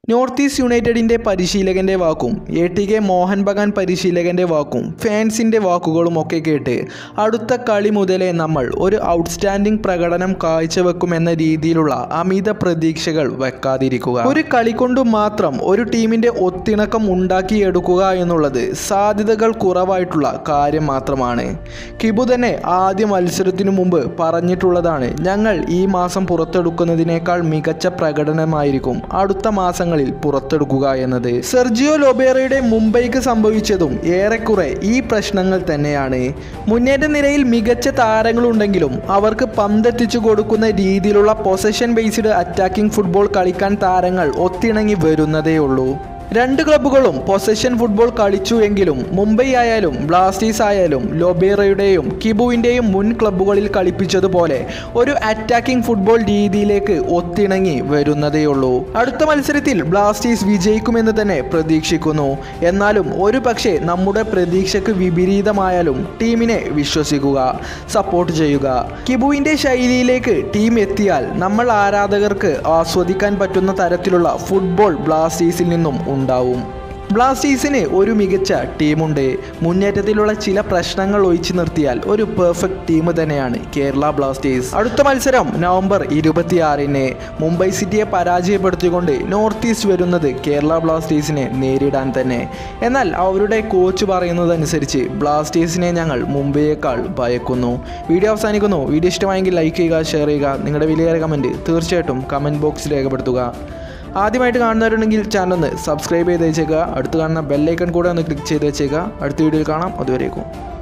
north east യുണൈറ്റഡിൻ്റെ പരിശീലകൻ്റെ വാക്കും A T K Mohun Bagan പരിശീലകൻ്റെ വാക്കും ഫാൻസിൻ്റെ വാക്കുകളും ഒക്കെ കേട്ട് അടുത്ത കളി മുതലേ നമ്മൾ ഒരു ഔട്ട്സ്റ്റാൻഡിംഗ് പ്രകടനം കാഴ്ചവെക്കുമെന്ന രീതിയിലുള്ള അമിത പ്രതീക്ഷകൾ വെക്കാതിരിക്കുക ഒരു കളി കൊണ്ട് മാത്രം ഒരു ടീമിൻ്റെ ഒത്തിണക്കം ഉണ്ടാക്കിയെടുക്കുക എന്നുള്ളത് സാധ്യതകൾ കുറവായിട്ടുള്ള കാര്യം മാത്രമാണ് കിബു തന്നെ ആദ്യ മത്സരത്തിനു മുമ്പ് പറഞ്ഞിട്ടുള്ളതാണ് ഞങ്ങൾ ഈ മാസം പുറത്തെടുക്കുന്നതിനേക്കാൾ മികച്ച പ്രകടനമായിരിക്കും അടുത്ത മാസങ്ങളിൽ പുറത്തെടുക്കുക എന്നത് സെർജിയോ ലൊബേറയുടെ മുംബൈക്ക് സംഭവിച്ചതും ഏറെക്കുറെ ഈ പ്രശ്നങ്ങൾ തന്നെയാണ് മുന്നേറ്റ നിരയിൽ മികച്ച താരങ്ങളുണ്ടെങ്കിലും അവർക്ക് പന്തെത്തിച്ചു കൊടുക്കുന്ന രീതിയിലുള്ള പൊസഷൻ ബേസ്ഡ് അറ്റാക്കിംഗ് ഫുട്ബോൾ കളിക്കാൻ താരങ്ങൾ ഒത്തിണങ്ങി വരുന്നതേ ഉള്ളൂ രണ്ട് ക്ലബ്ബുകളും പൊസഷൻ ഫുട്ബോൾ കളിച്ചു എങ്കിലും മുംബൈ ആയാലും ബ്ലാസ്റ്റേഴ്സ് ആയാലും ലൊബേറയുടെയും കിബുവിൻ്റെയും മുൻ ക്ലബ്ബുകളിൽ കളിപ്പിച്ചതുപോലെ ഒരു അറ്റാക്കിംഗ് ഫുട്ബോൾ രീതിയിലേക്ക് ഒത്തിണങ്ങി വരുന്നതേയുള്ളൂ അടുത്ത മത്സരത്തിൽ ബ്ലാസ്റ്റേഴ്സ് വിജയിക്കുമെന്ന് തന്നെ പ്രതീക്ഷിക്കുന്നു എന്നാലും ഒരു പക്ഷേ നമ്മുടെ പ്രതീക്ഷയ്ക്ക് വിപരീതമായാലും ടീമിനെ വിശ്വസിക്കുക സപ്പോർട്ട് ചെയ്യുക കിബുവിൻ്റെ ശൈലിയിലേക്ക് ടീം എത്തിയാൽ നമ്മൾ ആരാധകർക്ക് ആസ്വദിക്കാൻ പറ്റുന്ന തരത്തിലുള്ള ഫുട്ബോൾ ബ്ലാസ്റ്റേഴ്സിൽ നിന്നും ഉണ്ടാവും ബ്ലാസ്റ്റേഴ്സിന് ഒരു മികച്ച ടീമുണ്ട് മുന്നേറ്റത്തിലുള്ള ചില പ്രശ്നങ്ങൾ ഒഴിച്ചു നിർത്തിയാൽ ഒരു പെർഫെക്റ്റ് ടീം തന്നെയാണ് കേരള ബ്ലാസ്റ്റേഴ്സ് അടുത്ത മത്സരം നവംബർ ഇരുപത്തിയാറിന് മുംബൈ സിറ്റിയെ പരാജയപ്പെടുത്തിക്കൊണ്ട് നോർത്ത് ഈസ്റ്റ് വരുന്നത് കേരള ബ്ലാസ്റ്റേഴ്സിനെ നേരിടാൻ തന്നെ എന്നാൽ അവരുടെ കോച്ച് പറയുന്നതനുസരിച്ച് ബ്ലാസ്റ്റേഴ്സിനെ ഞങ്ങൾ മുംബൈയേക്കാൾ ഭയക്കുന്നു വീഡിയോ അവസാനിക്കുന്നു വീഡിയോ ഇഷ്ടമായെങ്കിൽ ലൈക്ക് ചെയ്യുക ഷെയർ ചെയ്യുക നിങ്ങളുടെ വിലയേറെ കമൻറ്റ് തീർച്ചയായിട്ടും കമൻറ്റ് ബോക്സിൽ രേഖപ്പെടുത്തുക ആദ്യമായിട്ട് കാണുന്നവരുണ്ടെങ്കിൽ ചാനൽ ഒന്ന് സബ്സ്ക്രൈബ് ചെയ്ത് വെച്ചേക്കുക അടുത്ത് കാണുന്ന ബെല്ലൈക്കൺ കൂടെ ഒന്ന് ക്ലിക്ക് ചെയ്ത് വെച്ചേക്കുക അടുത്ത വീഡിയോയിൽ കാണാം അതുവരേക്കും